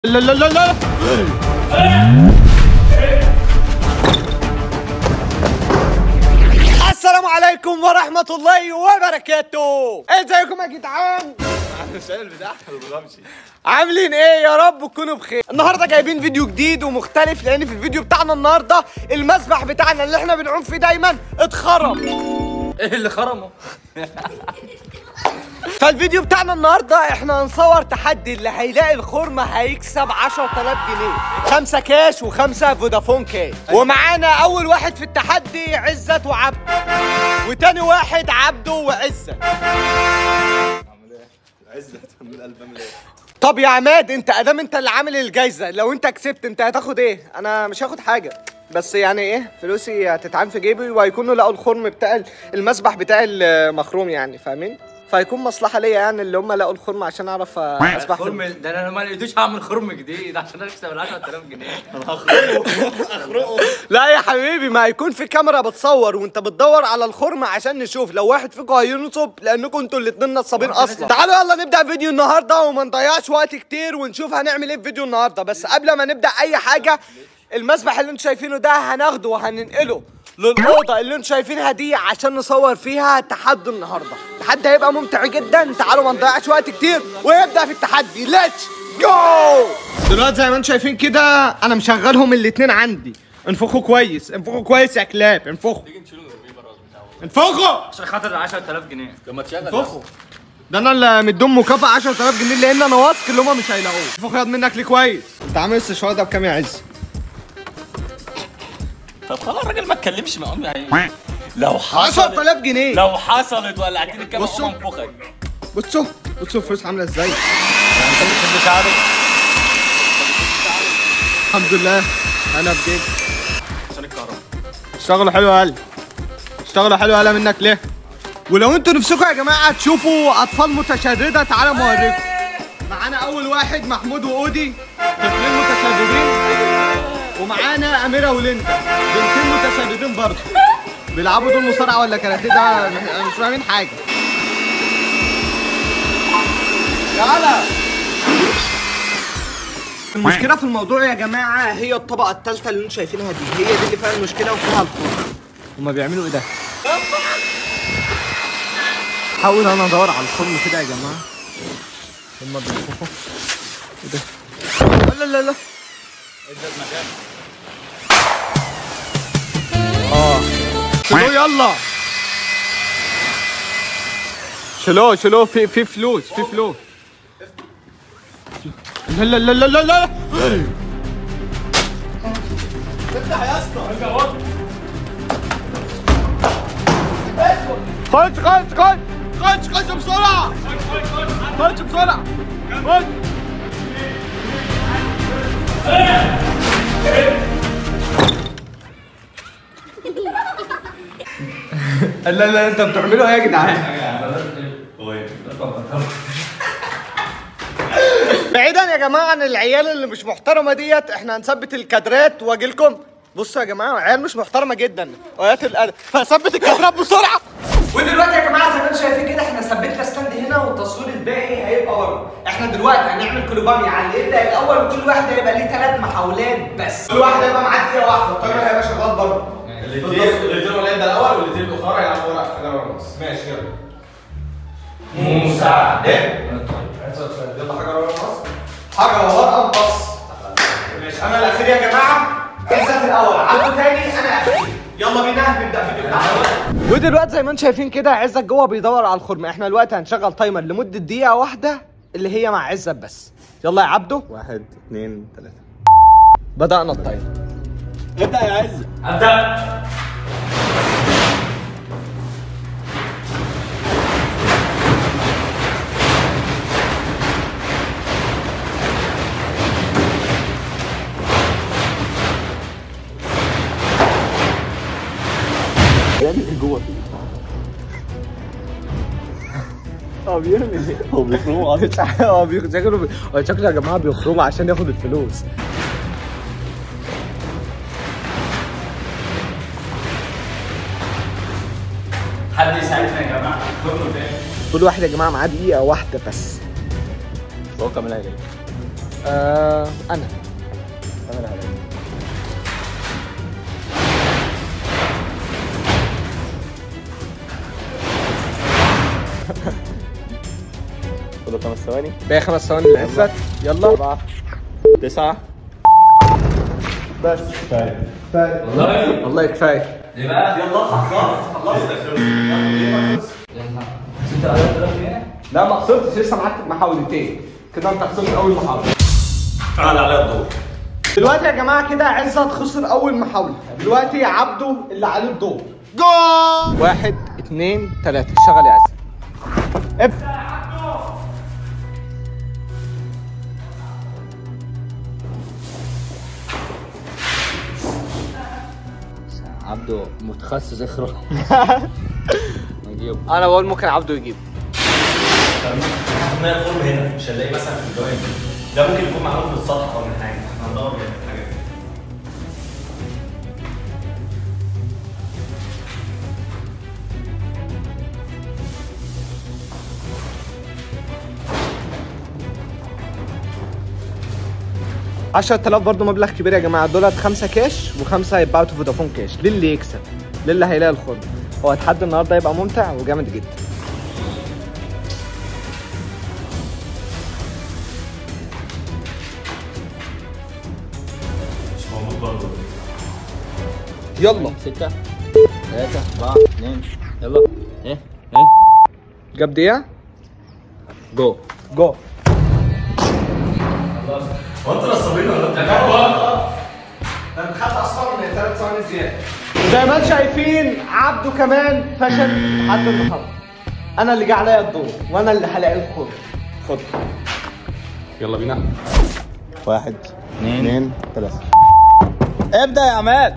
لا لا لا لا السلام عليكم ورحمة الله وبركاته ازيكم يا جدعان عاملين ايه يا رب تكونوا بخير النهارده جايبين فيديو جديد ومختلف لان في الفيديو بتاعنا النهارده المسبح بتاعنا اللي احنا بنعوم فيه دايما اتخرم ايه اللي خرمه؟ فالفيديو بتاعنا النهارده احنا هنصور تحدي اللي هيلاقي الخرمه هيكسب 10000 جنيه خمسة كاش وخمسة فودافون كاش ومعانا اول واحد في التحدي عزت وعبد وتاني واحد عبده وعزت طب يا عماد انت ادام انت اللي عامل الجايزه لو انت كسبت انت هتاخد ايه انا مش هاخد حاجه بس يعني ايه فلوسي هتتعان في جيبي وهيكونوا لقوا الخرم بتاع المسبح بتاع المخروم يعني فاهمين فهيكون مصلحه ليا يعني اللي هم لقوا الخرم عشان اعرف اسبح في خرم ده انا ما لقيتوش هعمل خرم جديد عشان اكسب ال 10000 جنيه لا يا حبيبي ما هيكون في كاميرا بتصور وانت بتدور على الخرم عشان نشوف لو واحد فيكم هينصب لانكم انتوا الاتنين نصابين اصلا تعالوا يلا نبدا فيديو النهارده وما نضيعش وقت كتير ونشوف هنعمل ايه في فيديو النهارده بس قبل ما نبدا اي حاجه المسبح اللي انتوا شايفينه ده هناخده وهننقله للأوضة اللي انتوا شايفينها دي عشان نصور فيها تحدي النهارده التحدي هيبقى ممتع جدا تعالوا ما نضيعش وقت كتير ونبدا في التحدي ليتس جو دلوقتي زي ما انتم شايفين كده انا مشغلهم الاتنين عندي انفخوا كويس انفخوا كويس يا كلاب انفخوا انفخوا عشان خاطر ال 10000 جنيه لما تشغل انفخوا ده انا اللي مديهم مكافأة 10000 جنيه لان انا واثق ان هم مش هيلاقوه انفخوا ياض منك ليه كويس انت عامل استشوار ده بكام يا عز طب خلاص الراجل ما اتكلمش مع امي يعني لو حصلت 10000 جنيه لو حصلت ولا اكيد كام بصوا. هم انفخك بصوا بصوا الفلوس عامله ازاي انت بتحب شعرك الحمد لله انا بجيب عشان الكهرباء اشتغلوا حلو يا قلب اشتغلوا حلو يا منك ليه ولو انتوا نفسكم يا جماعه تشوفوا اطفال متشرده تعالى اوريكم معانا اول واحد محمود واودي طفلين متشردين ومعانا اميره وليندا بنتين متشردين برضه بيلعبوا دول مصارعه ولا كاراتيه ده مش فاهمين حاجه تعالى المشكله في الموضوع يا جماعه هي الطبقه الثالثه اللي انتوا شايفينها دي هي دي اللي فيها المشكله وفيها الخوف هما بيعملوا ايه ده حاول انا ادور على الخرم كده يا جماعه هما بينفخوا ايه ده لا لا لا اه شيلوه يلا شيلوه شيلوه في في فلوس في فلوس لا لا لا لا لا لا افتح يا اسطى خش خش خش خش خش بسرعة خش بسرعة خش لا لا انت بتعملوا ايه يا جدعان؟ بعيدا يا جماعه عن العيال اللي مش محترمه ديت احنا هنثبت الكادرات واجي لكم بصوا يا جماعه عيال مش محترمه جدا وقت الادب فثبت الكادرات بسرعه ودلوقتي يا جماعه زي ما انتم شايفين كده احنا ثبتنا ستاند هنا والتصوير الباقي هيبقى ورا احنا دلوقتي هنعمل كلوبامي على اللي يبدا الاول وكل واحد هيبقى ليه ثلاث محاولات بس كل واحد هيبقى معاه دقيقه واحده الطياره هيبقى شغال برضه الاثنين ولا يبدا الاول والاثنين الاخرى يلعبوا ورا حاجه ورا النص ماشي يلا مساعدة يلا حاجه ورا النص حاجه ورقه مقص ماشي انا الاخير يا جماعه عزت الاول عبده تاني انا اخير يلا بينا نبدا فيديو بتاعنا ودلوقتي زي ما انتم شايفين كده عزت جوه بيدور على الخرم احنا دلوقتي هنشغل تايمر لمده دقيقه واحده اللي هي مع عزت بس يلا يا عبده واحد اثنين ثلاثة بدانا التايمر ابدا يا عز ابدا هو بيرمي هو بيخرموا هو بي- شكله بي- هو شكله يا جماعه بيخرموا عشان ياخد الفلوس حد يساعدنا يا جماعه خرم فين كل واحد يا جماعه معاه دقيقه واحده بس هو كمان هيلاقي آه انا كله خمس ثواني باقي خمس ثواني لعزت يلا أربعة تسعة بس كفاية والله والله كفايه ليه بقى؟ ستة آلاف دولار جنيه؟ لا ما خسرتش لسه معاك محاولتين كده انت خسرت اول محاوله تعال عليا الدور دلوقتي يا جماعه كده عزت خسر اول محاوله دلوقتي عبده اللي عليه الدور جول واحد اتنين تلاته اشتغل يا عزت ابدا عبده متخصص اخرج نجيب انا بقول ممكن عبده يجيب احنا الفورم هنا مش هنلاقي مثلا في الجوانب ده ممكن يكون معمول من السطح او من حاجه احنا هندور من حاجه كده. عشرة آلاف برضه مبلغ كبير يا جماعة دولت خمسة كاش وخمسة هيتباعوا فودافون كاش للي يكسب للي هيلاقي الخرم هو التحدي النهارده هيبقى ممتع وجامد جدا مش موجود برضه يلا ستة ثلاثة أربعة اثنين يلا ايه ايه جاب دقيقة جو جو هو انتوا نصابين ولا انتوا انا خدت اصلا من ثلاث ثواني زيادة زي ما انتم شايفين عبده كمان فشل في تحدي النهارده انا اللي جه عليا الدور وانا اللي هلاقي الخرم خد يلا بينا واحد اثنين اثنين ثلاثة ابدأ يا عماد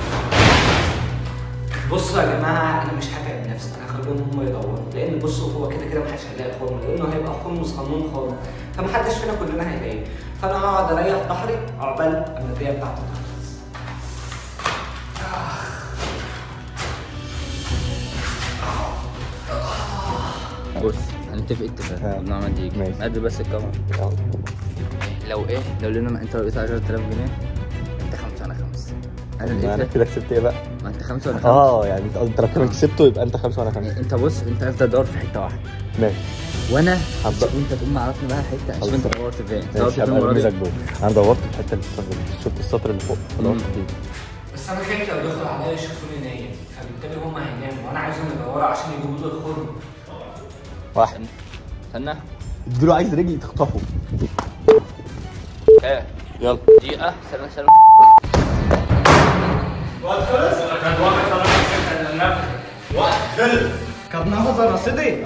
بصوا يا جماعه انا مش هتعب نفسي انا هخليهم هم يدوروا لان بصوا هو كده كده محدش هيلاقي خرم لانه هيبقى خرم صغنون خالص فمحدش فينا كلنا هيلاقيه فانا هقعد اريح ظهري عقبال اما الدقيقه بتاعته تخلص بص هنتفق اتفاق قبل ما عماد يجي ماشي. قد بس الكاميرا لو ايه لو لنا انت لو لقيت 10000 جنيه انت خمسة انا خمسة انا ما انا لقيت كده كسبت ايه بقى؟ ما انت خمسة وانا خمسة اه يعني انت انت لو كمان كسبته يبقى انت خمسة وانا خمسة انت بص انت افضل دور في حتة واحدة ماشي وانا هبدأ. انت تقوم معرفني بقى حتة اشوف خلاص. انت دورت فين دورت ماشي فين هبقى المرة دي ارميزك دول انا دورت في الحتة اللي شفت السطر اللي فوق دورت مم. فيه بس انا خايف لو دخلوا عليا يشوفوني نايم فبالتالي هم هيناموا وانا عايزهم يدوروا عشان يجيبوا لي الخرم واحد استنى اديله عايز رجلي تخطفه ايه يلا دقيقة استنى استنى كان نفذ رصيدي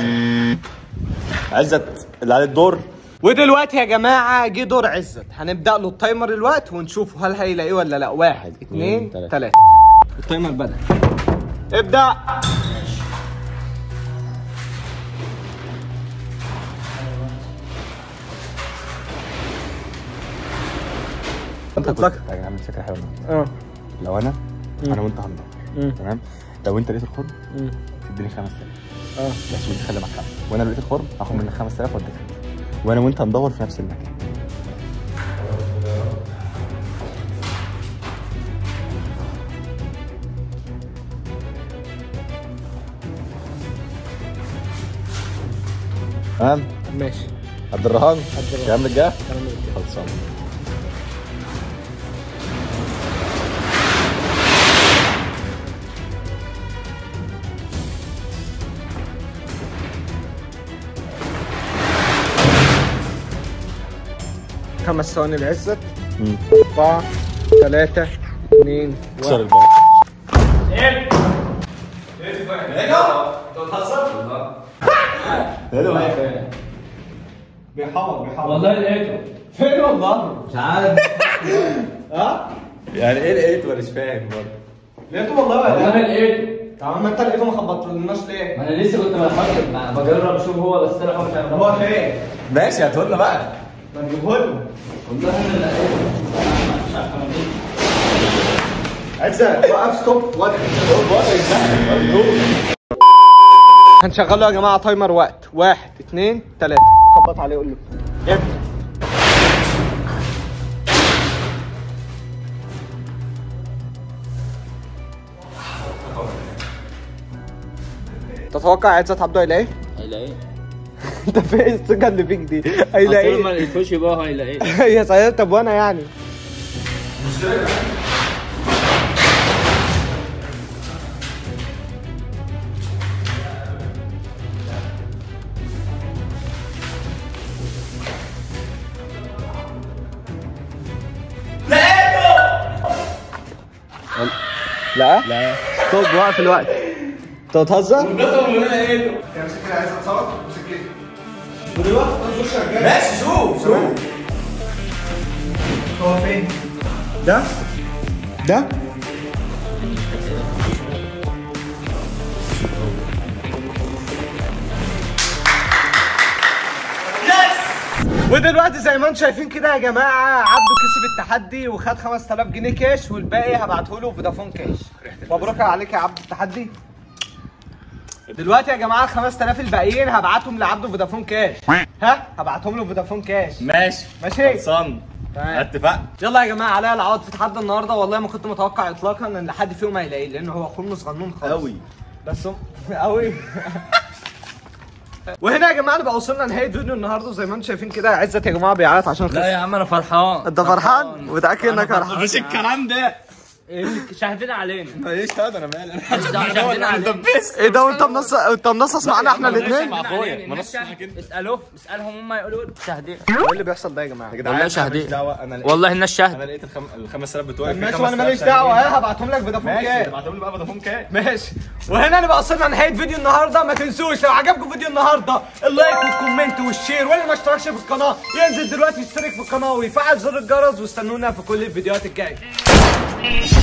عزت اللي عليه الدور ودلوقتي يا جماعة جه دور عزت هنبدأ له التايمر الوقت ونشوف هل هيلاقيه ولا لا واحد اتنين تلاتة. تلاتة التايمر بدأ ابدأ انت اطلق. كنت يعني عامل فكرة حلوة اه لو انا انا وانت هنضرب مم. تمام لو انت لقيت الخرم مم. تديني 5000 اه بس وانت خلي معاك خمسة وانا لو لقيت الخرم هاخد منك 5000 واديك خمسة وانا وانت هندور في نفس المكان تمام ماشي عبد الرهان عبد الرهان. كلام رجاله كلام رجالة. خلصان خمس ثواني لعزت مم. أربعة ثلاثة اثنين كسر واحد الباب بيحور بيحور والله لقيته فين والله؟ مش عارف ها؟ يعني ايه لقيت ولا مش فاهم برضه لقيته والله ولا والله لا؟ لقيته طب ما انت لقيته ما خبطتلناش ليه؟ ما انا لسه كنت بحط مع- بجرب اشوف هو بس طلع هو مش عارف. هو فين؟ ماشي هتقول له بقى ما تجيبه لنا والله انا لقيته مش عارف اعمل ايه عزت وقف ستوب وقف هنشغله يا جماعه تايمر وقت واحد اثنين ثلاثة خبط عليه قول له ابدا تتوقع عزت عبده هيلاقي ايه؟ هيلاقيه انت في ايه الثقه اللي فيك دي؟ اصل هيلاقي ما ايه؟ لقيتوش يبقى هو هيلاقيه يا سيدي طب وانا يعني لا لا طب وقف الوقت انت بتهزر؟ امسك كده عايز اتصور امسك كده ودلوقتي خش شغال ماشي شوف شوف هو فين؟ ده؟ ده؟ ودلوقتي زي ما انتم شايفين كده يا جماعه عبده كسب التحدي وخد 5000 جنيه كاش والباقي هبعته له فودافون كاش مبروك عليك يا عبد التحدي دلوقتي يا جماعه ال 5000 الباقيين هبعتهم لعبده فودافون كاش ها هبعتهم له فودافون كاش ماشي ماشي خلصان تمام. اتفقنا يلا يا جماعه عليا العوض في تحدي النهارده والله ما كنت متوقع اطلاقا ان حد فيهم هيلاقيه لان هو اخوه صغنون خالص قوي بس هم قوي وهنا يا جماعه نبقى وصلنا لنهايه فيديو النهارده وزي ما انتم شايفين كده عزت يا جماعه بيعيط عشان خسر لا يا عم انا فرحان انت فرحان متاكد انك فرحان مش الكلام ده شاهدين علينا ماليش هذا انا مالي انا شاهدين علينا ايه ده وانت منص انت منصص معانا احنا الاثنين مع اخويا ما الناس نص كده اسالوه اسالهم هم يقولوا شاهدين ايه اللي بيحصل ده يا جماعه يا جدعان والله أنا شاهدين. ماليش دعوه انا لقيت- والله الناس شاهد انا لقيت الخم... ال 5000 بتوعي في ماشي وانا 5000 ماليش دعوه ها هبعتهم لك فودافون ماشي كاش ابعتهم لي بقى فودافون كاش ماشي وهنا نبقى وصلنا لنهايه فيديو النهارده ما تنسوش لو عجبكم فيديو النهارده اللايك والكومنت والشير واللي ما اشتركش في القناه ينزل دلوقتي يشترك في القناه ويفعل زر الجرس واستنونا في كل الفيديوهات الجايه